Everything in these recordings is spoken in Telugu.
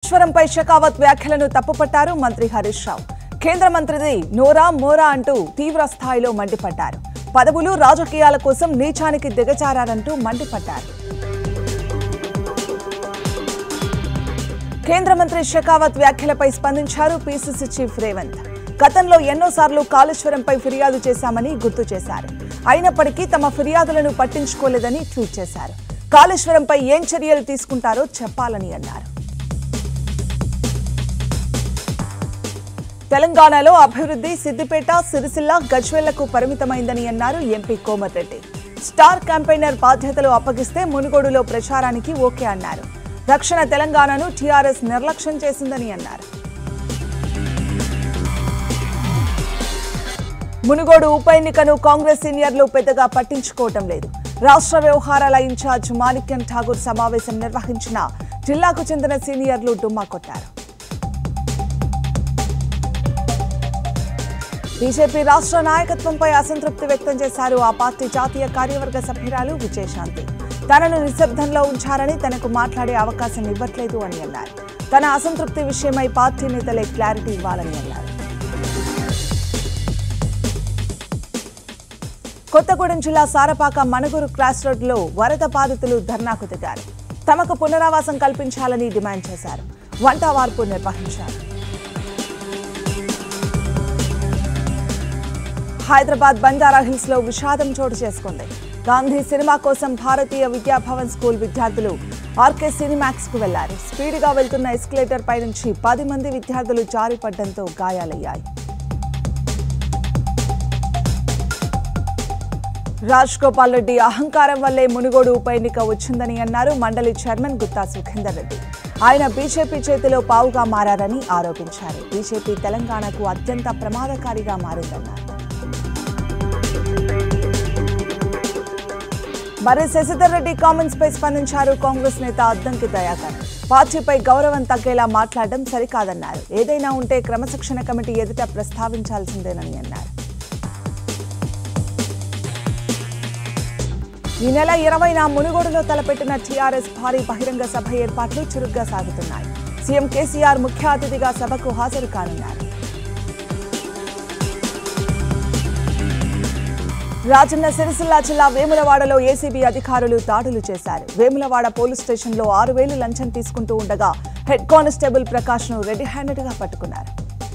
కాళేశ్వరంపై షెకావత్ వ్యాఖ్యలను తప్పుపట్టారు మంత్రి హరీష్ రావు కేంద్ర మంత్రిది నోరా మోరా అంటూ తీవ్ర స్థాయిలో మండిపడ్డారు పదవులు రాజకీయాల కోసం నీచానికి దిగజారారంటూ మండిపడ్డారు కేంద్ర మంత్రి షెకావత్ వ్యాఖ్యలపై స్పందించారు పీసీసీ చీఫ్ రేవంత్ గతంలో ఎన్నోసార్లు కాళేశ్వరంపై ఫిర్యాదు చేశామని గుర్తు చేశారు అయినప్పటికీ తమ ఫిర్యాదులను పట్టించుకోలేదని ట్వీట్ చేశారు కాళేశ్వరంపై ఏం చర్యలు తీసుకుంటారో చెప్పాలని అన్నారు తెలంగాణలో అభివృద్ధి సిద్దిపేట సిరిసిల్ల గజ్వేళ్లకు పరిమితమైందని అన్నారు ఎంపీ కోమటిరెడ్డి స్టార్ క్యాంపెయినర్ బాధ్యతలు అప్పగిస్తే మునుగోడులో ప్రచారానికి ఓకే అన్నారు దక్షిణ తెలంగాణను టీఆర్ఎస్ నిర్లక్ష్యం చేసిందని అన్నారు మునుగోడు ఉప ఎన్నికను కాంగ్రెస్ సీనియర్లు పెద్దగా పట్టించుకోవటం లేదు రాష్ట్ర వ్యవహారాల ఇన్ఛార్జ్ మాణిక్యం ఠాగూర్ సమావేశం నిర్వహించిన జిల్లాకు చెందిన సీనియర్లు డుమ్మా కొట్టారు బీజేపీ రాష్ట్ర నాయకత్వంపై అసంతృప్తి వ్యక్తం చేశారు ఆ పార్టీ జాతీయ కార్యవర్గ సభ్యురాలు విజయశాంతి తనను నిశ్శబ్దంలో ఉంచారని తనకు మాట్లాడే అవకాశం ఇవ్వట్లేదు అని అన్నారు తన అసంతృప్తి విషయమై పార్టీ నేతలే క్లారిటీ ఇవ్వాలని అన్నారు కొత్తగూడెం జిల్లా సారపాక మణుగురు క్రాస్ రోడ్లో వరద బాధితులు ధర్నాకు దిగారు తమకు పునరావాసం కల్పించాలని డిమాండ్ చేశారు వంట వార్పు నిర్వహించారు హైదరాబాద్ బంజారా హిల్స్ లో విషాదం చోటు చేసుకుంది గాంధీ సినిమా కోసం భారతీయ విద్యాభవన్ స్కూల్ విద్యార్థులు ఆర్కే సినిమాక్స్ కు వెళ్లారు స్పీడ్ గా వెళ్తున్న ఎస్కలేటర్ పై నుంచి పది మంది విద్యార్థులు జారిపడడంతో గాయాలయ్యాయి రాజ్ గోపాల్ రెడ్డి అహంకారం వల్లే మునుగోడు ఉప ఎన్నిక వచ్చిందని అన్నారు మండలి చైర్మన్ గుత్తా సుఖేందర్ రెడ్డి ఆయన బీజేపీ చేతిలో పావుగా మారారని ఆరోపించారు బీజేపీ తెలంగాణకు అత్యంత ప్రమాదకారిగా మారిందన్నారు మరి శశిధర్ రెడ్డి కామెంట్స్ పై స్పందించారు కాంగ్రెస్ నేత అద్దంకి దయాకర్ పార్టీపై గౌరవం తగ్గేలా మాట్లాడడం సరికాదన్నారు ఏదైనా ఉంటే క్రమశిక్షణ కమిటీ ఎదుట ప్రస్తావించాల్సిందేనని అన్నారు ఈ నెల ఇరవైన మునుగోడులో తలపెట్టిన టీఆర్ఎస్ భారీ బహిరంగ సభ ఏర్పాట్లు చురుగ్గా సాగుతున్నాయి సీఎం కేసీఆర్ ముఖ్య అతిథిగా సభకు హాజరు కానున్నారు రాజన్న సిరిసిల్ల జిల్లా వేములవాడలో ఏసీబీ అధికారులు దాడులు చేశారు వేములవాడ పోలీస్ స్టేషన్లో ఆరు వేలు లంచం తీసుకుంటూ ఉండగా హెడ్ కానిస్టేబుల్ ప్రకాష్ ను రెడీ హ్యాండెడ్ గా పట్టుకున్నారు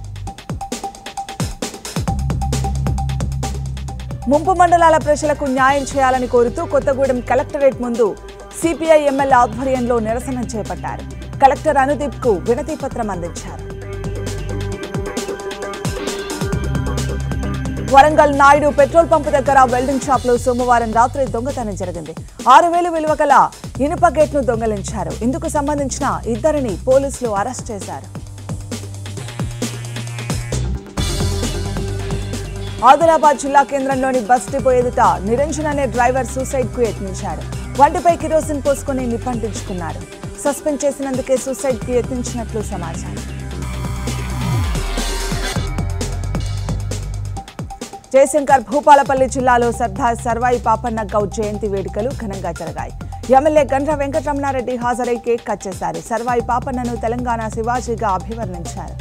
ముంపు మండలాల ప్రజలకు న్యాయం చేయాలని కోరుతూ కొత్తగూడెం కలెక్టరేట్ ముందు సిపిఐ ఎమ్మెల్యే ఆధ్వర్యంలో నిరసన చేపట్టారు కలెక్టర్ అనుదీప్ కు వినతి పత్రం అందించారు వరంగల్ నాయుడు పెట్రోల్ పంపు దగ్గర వెల్డింగ్ షాప్ లో సోమవారం రాత్రి దొంగతనం జరిగింది ఆరు వేలు విలువ గల ఇనుప గేట్ ను దొంగలించారు ఇందుకు సంబంధించిన ఇద్దరిని పోలీసులు అరెస్ట్ చేశారు ఆదిలాబాద్ జిల్లా కేంద్రంలోని బస్ డిపో ఎదుట నిరంజన్ అనే డ్రైవర్ సూసైడ్ కు యత్నించాడు వంటిపై కిరోసిన్ పోసుకుని నిప్పంటించుకున్నాడు సస్పెండ్ చేసినందుకే సూసైడ్ కు యత్నించినట్లు సమాచారం జయశంకర్ భూపాలపల్లి జిల్లాలో సర్దార్ సర్వాయి పాపన్న గౌడ్ జయంతి వేడుకలు ఘనంగా జరిగాయి ఎమ్మెల్యే గండ్ర వెంకటరమణారెడ్డి హాజరై కేక్ కట్ చేశారు సర్వాయి పాపన్నను తెలంగాణ శివాజీగా అభివర్ణించారు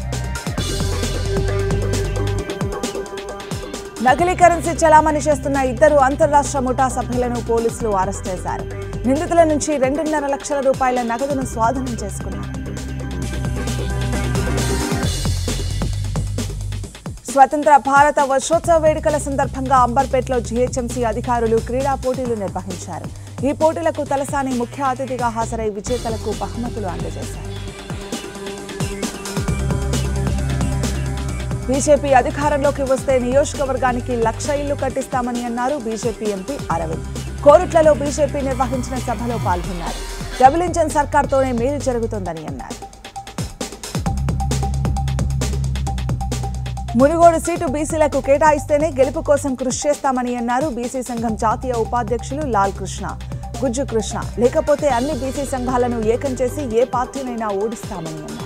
నకిలీ కరెన్సీ చలామణి చేస్తున్న ఇద్దరు అంతర్రాష్ట్ర ముఠా సభ్యులను పోలీసులు అరెస్ట్ చేశారు నిందితుల నుంచి రెండున్నర లక్షల రూపాయల నగదును స్వాధీనం చేసుకున్నారు స్వతంత్ర భారత వర్షోత్సవ వేడుకల సందర్భంగా అంబర్పేటలో జీహెచ్ఎంసీ అధికారులు క్రీడా పోటీలు నిర్వహించారు ఈ పోటీలకు తలసాని ముఖ్య అతిథిగా హాజరై విజేతలకు బహుమతులు అందజేశారు బీజేపీ అధికారంలోకి వస్తే నియోజకవర్గానికి లక్ష ఇళ్లు కట్టిస్తామని అన్నారు బీజేపీ ఎంపీ అరవింద్ కోరుట్లలో బీజేపీ నిర్వహించిన సభలో పాల్గొన్నారు డబుల్ ఇంజన్ సర్కార్తోనే మేలు జరుగుతోందని అన్నారు మునుగోడు సీటు బీసీలకు కేటాయిస్తేనే గెలుపు కోసం కృషి చేస్తామని అన్నారు బీసీ సంఘం జాతీయ ఉపాధ్యక్షులు లాల్ కృష్ణ గుజ్జు కృష్ణ లేకపోతే అన్ని బీసీ సంఘాలను ఏకం చేసి ఏ పార్టీనైనా ఓడిస్తామని అన్నారు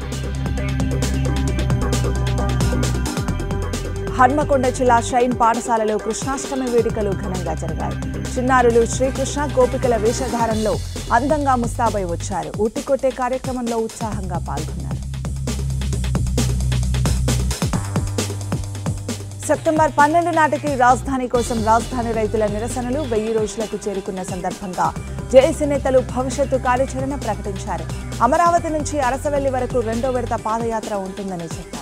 హన్మకొండ జిల్లా షైన్ పాఠశాలలో కృష్ణాష్టమి వేడుకలు ఘనంగా జరిగాయి చిన్నారులు శ్రీకృష్ణ గోపికల వేషధారంలో అందంగా ముస్తాబై వచ్చారు ఉట్టికొట్టే కార్యక్రమంలో ఉత్సాహంగా పాల్గొన్నారు సెప్టెంబర్ పన్నెండు నాటికి రాజధాని కోసం రాజధాని రైతుల నిరసనలు వెయ్యి రోజులకు చేరుకున్న సందర్భంగా జేఏసీ నేతలు భవిష్యత్తు కార్యాచరణ ప్రకటించారు అమరావతి నుంచి అరసవెల్లి వరకు రెండో విడత పాదయాత్ర ఉంటుందని చెప్పారు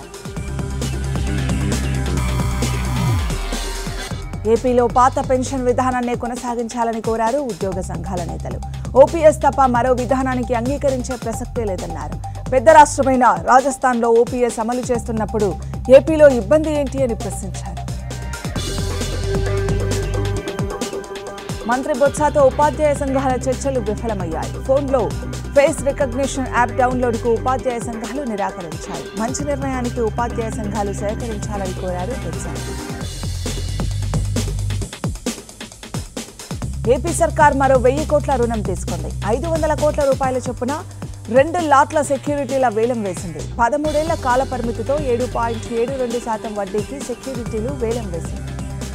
ఏపీలో పాత పెన్షన్ విధానాన్నే కొనసాగించాలని కోరారు ఉద్యోగ సంఘాల నేతలు ఓపీఎస్ తప్ప మరో విధానానికి అంగీకరించే ప్రసక్తే లేదన్నారు పెద్ద రాష్ట్రమైన రాజస్థాన్లో ఓపీఎస్ అమలు చేస్తున్నప్పుడు ఏపీలో ఇబ్బంది ఏంటి అని ప్రశ్నించారు మంత్రి బొత్సాతో ఉపాధ్యాయ సంఘాల చర్చలు విఫలమయ్యాయి ఫోన్లో ఫేస్ రికగ్నిషన్ యాప్ డౌన్లోడ్కు ఉపాధ్యాయ సంఘాలు నిరాకరించాయి మంచి నిర్ణయానికి ఉపాధ్యాయ సంఘాలు సహకరించాలని కోరారు బొత్స ఏపీ సర్కార్ మరో వెయ్యి కోట్ల రుణం తీసుకుంది ఐదు వందల కోట్ల రూపాయల చొప్పున రెండు లాట్ల సెక్యూరిటీల వేలం వేసింది పదమూడేళ్ల కాల పరిమితితో ఏడు పాయింట్ ఏడు రెండు శాతం వడ్డీకి సెక్యూరిటీలు వేలం వేసింది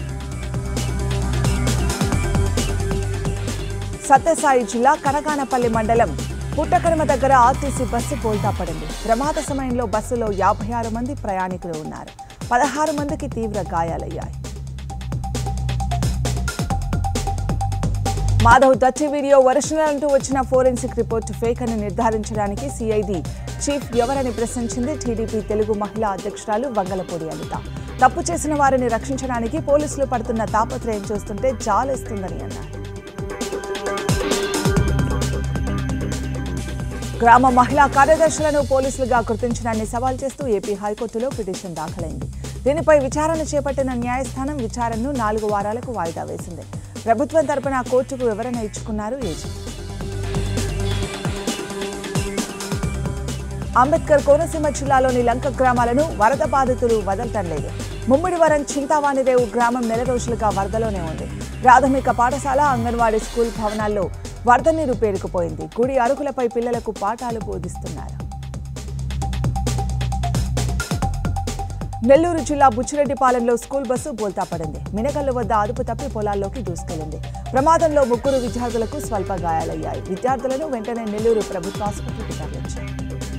సత్యసాయి జిల్లా కనకానపల్లి మండలం పుట్టకరమ దగ్గర ఆర్టీసీ బస్సు బోల్తా పడింది ప్రమాద సమయంలో బస్సులో యాభై ఆరు మంది ప్రయాణికులు ఉన్నారు పదహారు మందికి తీవ్ర గాయాలయ్యాయి మాధవ్ దత్తి వీడియో ఒరిజినల్ అంటూ వచ్చిన ఫోరెన్సిక్ రిపోర్ట్ ఫేక్ అని నిర్ధారించడానికి సిఐడి చీఫ్ ఎవరని ప్రశ్నించింది టీడీపీ తెలుగు మహిళా అధ్యక్షురాలు వంగలపూడి అనిత తప్పు చేసిన వారిని రక్షించడానికి పోలీసులు పడుతున్న తాపత్రయం చూస్తుంటే జాలేస్తుందని అన్నారు గ్రామ మహిళా కార్యదర్శులను పోలీసులుగా గుర్తించడాన్ని సవాల్ చేస్తూ ఏపీ హైకోర్టులో పిటిషన్ దాఖలైంది దీనిపై విచారణ చేపట్టిన న్యాయస్థానం విచారణను నాలుగు వారాలకు వాయిదా వేసింది ప్రభుత్వం తరపున కోర్టుకు వివరణ ఇచ్చుకున్నారు ఏజీ అంబేద్కర్ కోనసీమ జిల్లాలోని లంక గ్రామాలను వరద బాధితులు వదలటం లేదు ముమ్మిడివరం చింతావాణిరేవు గ్రామం నెల రోజులుగా వరదలోనే ఉంది ప్రాథమిక పాఠశాల అంగన్వాడీ స్కూల్ భవనాల్లో వరద నీరు పేరుకుపోయింది గుడి అరుగులపై పిల్లలకు పాఠాలు బోధిస్తున్నారు నెల్లూరు జిల్లా బుచ్చిరెడ్డిపాలెంలో స్కూల్ బస్సు బోల్తా పడింది మినకల్లు వద్ద అదుపు తప్పి పొలాల్లోకి దూసుకెళ్లింది ప్రమాదంలో ముగ్గురు విద్యార్థులకు స్వల్ప గాయాలయ్యాయి విద్యార్థులను వెంటనే నెల్లూరు ప్రభుత్వ ఆసుపత్రికి తరలించారు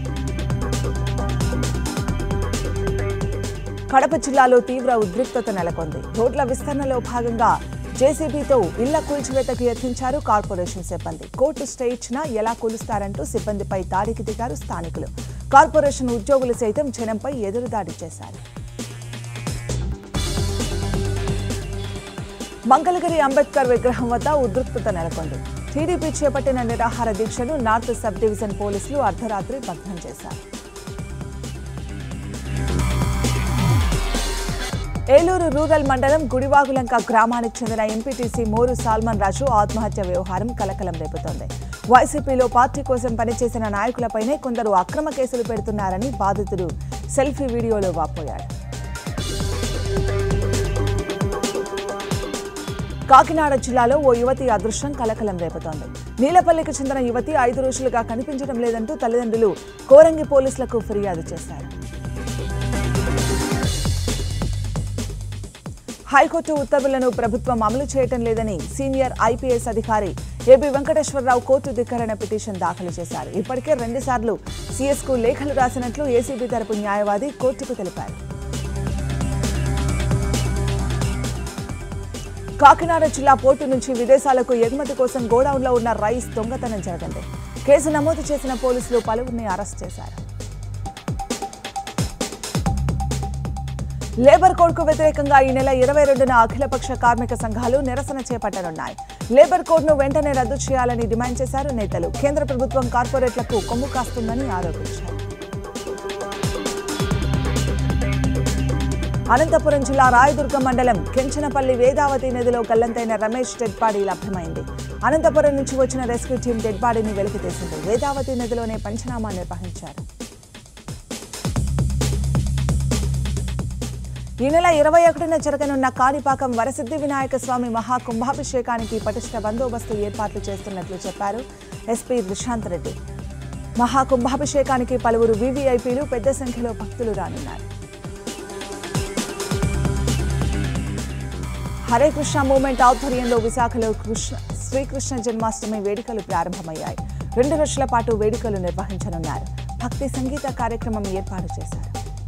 కడప జిల్లాలో తీవ్ర ఉద్రిక్తత నెలకొంది రోడ్ల విస్తరణలో భాగంగా జేసీబీతో ఇళ్ల కూల్చివేతకు యత్నించారు కార్పొరేషన్ సిబ్బంది కోర్టు స్టే ఇచ్చినా ఎలా కూలుస్తారంటూ సిబ్బందిపై దాడికి దిగారు స్థానికులు కార్పొరేషన్ ఉద్యోగులు సైతం జనంపై ఎదురుదాడి చేశారు మంగళగిరి అంబేద్కర్ విగ్రహం వద్ద ఉద్రిక్తత నెలకొంది టీడీపీ చేపట్టిన నిరాహార దీక్షను నార్త్ సబ్ డివిజన్ పోలీసులు అర్ధరాత్రి భగ్నం చేశారు ఏలూరు రూరల్ మండలం గుడివాగులంక గ్రామానికి చెందిన ఎంపీటీసీ మోరు సాల్మన్ రాజు ఆత్మహత్య వ్యవహారం కలకలం రేపుతోంది వైసీపీలో పార్టీ కోసం పనిచేసిన నాయకులపైనే కొందరు అక్రమ కేసులు పెడుతున్నారని బాధితుడు సెల్ఫీ వీడియోలో వాపోయాడు కాకినాడ జిల్లాలో ఓ యువతి అదృశ్యం కలకలం రేపుతోంది నీలపల్లికి చెందిన యువతి ఐదు రోజులుగా కనిపించడం లేదంటూ తల్లిదండ్రులు కోరంగి పోలీసులకు ఫిర్యాదు చేశారు హైకోర్టు ఉత్తర్వులను ప్రభుత్వం అమలు చేయటం లేదని సీనియర్ ఐపీఎస్ అధికారి ఏబి వెంకటేశ్వరరావు కోర్టు ధిక్కరణ పిటిషన్ దాఖలు చేశారు ఇప్పటికే రెండుసార్లు సీఎస్కు లేఖలు రాసినట్లు ఏసీబీ తరపు న్యాయవాది కోర్టుకు తెలిపారు కాకినాడ జిల్లా పోర్టు నుంచి విదేశాలకు ఎగుమతి కోసం గోడౌన్లో ఉన్న రైస్ దొంగతనం జరగండి కేసు నమోదు చేసిన పోలీసులు పలువురిని అరెస్ట్ చేశారు లేబర్ కోడ్కు వ్యతిరేకంగా ఈ నెల ఇరవై రెండున అఖిలపక్ష కార్మిక సంఘాలు నిరసన చేపట్టనున్నాయి లేబర్ కోడ్ను వెంటనే రద్దు చేయాలని డిమాండ్ చేశారు నేతలు కేంద్ర ప్రభుత్వం కార్పొరేట్లకు కొమ్ము కాస్తుందని ఆరోపించారు అనంతపురం జిల్లా రాయదుర్గం మండలం కెంచనపల్లి వేదావతి నదిలో గల్లంతైన రమేష్ డెడ్ బాడీ లభ్యమైంది అనంతపురం నుంచి వచ్చిన రెస్క్యూ టీం డెడ్ బాడీని వెలికితీసింది వేదావతి నదిలోనే పంచనామా నిర్వహించారు ఈ నెల ఇరవై ఒకటిన జరగనున్న కాణిపాకం వరసిద్ధి వినాయక స్వామి మహాకుంభాభిషేకానికి పటిష్ట బందోబస్తు ఏర్పాట్లు చేస్తున్నట్లు చెప్పారు ఎస్పీ రిషాంత్ రెడ్డి మహాకుంభాభిషేకానికి పలువురు వీవీఐపీలు పెద్ద సంఖ్యలో భక్తులు రానున్నారు హరే కృష్ణ మూవ్మెంట్ ఆధ్వర్యంలో విశాఖలో కృష్ణ శ్రీకృష్ణ జన్మాష్టమి వేడుకలు ప్రారంభమయ్యాయి రెండు రోజుల పాటు వేడుకలు నిర్వహించనున్నారు భక్తి సంగీత కార్యక్రమం ఏర్పాటు చేశారు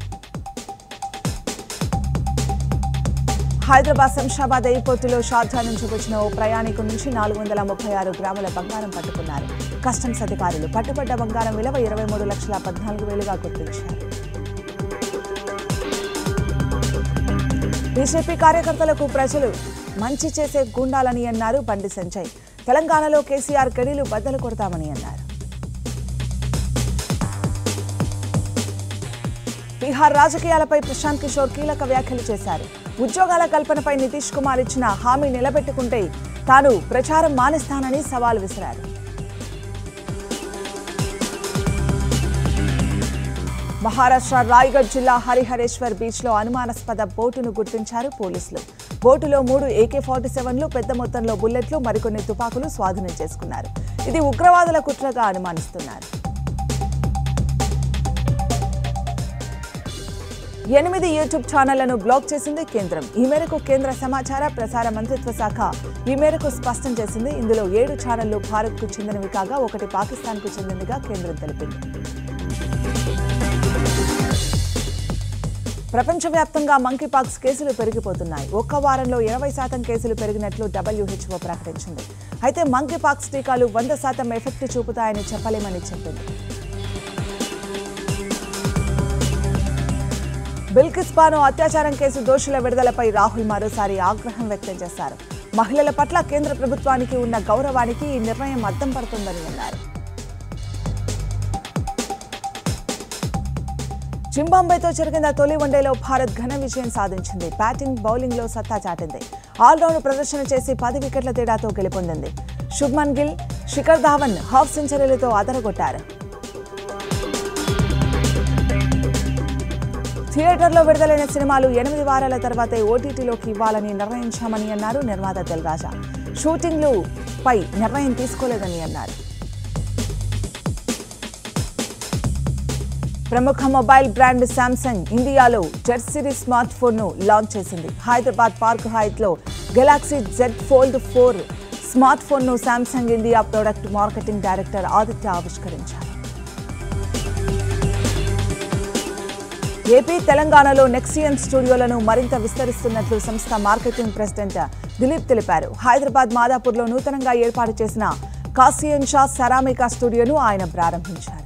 హైదరాబాద్ శంషాబాద్ ఎయిర్పోర్టులో షార్జా నుంచి వచ్చిన ఓ ప్రయాణికు నుంచి నాలుగు వందల ముప్పై ఆరు గ్రాముల బంగారం పట్టుకున్నారు కస్టమ్స్ అధికారులు పట్టుబడ్డ బంగారం విలువ ఇరవై మూడు లక్షల పద్నాలుగు వేలుగా గుర్తించారు బీజేపీ కార్యకర్తలకు ప్రజలు మంచి చేసే గుండాలని అన్నారు బండి సంజయ్ తెలంగాణలో కేసీఆర్ గడిలు బద్దలు కొడతామని అన్నారు బీహార్ రాజకీయాలపై ప్రశాంత్ కిషోర్ కీలక వ్యాఖ్యలు చేశారు ఉద్యోగాల కల్పనపై నితీష్ కుమార్ ఇచ్చిన హామీ నిలబెట్టుకుంటే తాను ప్రచారం మానేస్తానని సవాల్ విసిరారు మహారాష్ట్ర రాయ్గఢ్ జిల్లా హరిహరేశ్వర్ బీచ్ లో అనుమానాస్పద బోటును గుర్తించారు పోలీసులు బోటులో మూడు ఏకే ఫార్టీ సెవెన్లు పెద్ద మొత్తంలో బుల్లెట్లు మరికొన్ని తుపాకులు స్వాధీనం చేసుకున్నారు ఇది ఉగ్రవాదుల కుట్రగా అనుమానిస్తున్నారు ఎనిమిది యూట్యూబ్ ఛానళ్లను బ్లాక్ చేసింది కేంద్రం ఈ మేరకు కేంద్ర సమాచార ప్రసార మంత్రిత్వ శాఖ ఈ మేరకు స్పష్టం చేసింది ఇందులో ఏడు ఛానళ్లు భారత్కు చెందినవి కాగా ఒకటి పాకిస్తాన్కు చెందినదిగా కేంద్రం తెలిపింది ప్రపంచవ్యాప్తంగా మంకీపాక్స్ కేసులు పెరిగిపోతున్నాయి ఒక్క వారంలో ఇరవై శాతం కేసులు పెరిగినట్లు డబ్ల్యూహెచ్ఓ ప్రకటించింది అయితే మంకీపాక్స్ టీకాలు వంద శాతం ఎఫెక్ట్ చూపుతాయని చెప్పలేమని చెప్పింది బిల్కిస్ బాను అత్యాచారం కేసు దోషుల విడుదలపై రాహుల్ మరోసారి ఆగ్రహం వ్యక్తం చేశారు మహిళల పట్ల కేంద్ర ప్రభుత్వానికి ఉన్న గౌరవానికి ఈ నిర్ణయం అద్దం పడుతుందని అన్నారు జింబాంబేతో జరిగిన తొలి వన్డేలో భారత్ ఘన విజయం సాధించింది బ్యాటింగ్ బౌలింగ్లో సత్తా చాటింది ఆల్రౌండ్ ప్రదర్శన చేసి పది వికెట్ల తేడాతో గెలుపొందింది శుభ్మన్ గిల్ శిఖర్ ధావన్ హాఫ్ సెంచరీలతో అదరగొట్టారు థియేటర్లో విడుదలైన సినిమాలు ఎనిమిది వారాల తర్వాతే ఓటీటీలోకి ఇవ్వాలని నిర్ణయించామని అన్నారు నిర్మాత దిల్రాజా షూటింగ్లు పై నిర్ణయం తీసుకోలేదని అన్నారు ప్రముఖ మొబైల్ బ్రాండ్ శాంసంగ్ ఇండియాలో జెడ్ సిరీస్ స్మార్ట్ ఫోన్ను లాంచ్ చేసింది హైదరాబాద్ పార్క్ హైట్లో Galaxy Z Fold four smart ఫోన్ను Samsung India product marketing director Aditya ఆవిష్కరించారు ఏపీ తెలంగాణలో నెక్సియన్ స్టూడియోలను మరింత విస్తరిస్తున్నట్లు సంస్థ మార్కెటింగ్ ప్రెసిడెంట్ దిలీప్ తెలిపారు హైదరాబాద్ మాదాపూర్లో నూతనంగా ఏర్పాటు చేసిన కాసియన్ షా సెరామికా స్టూడియోను ఆయన ప్రారంభించారు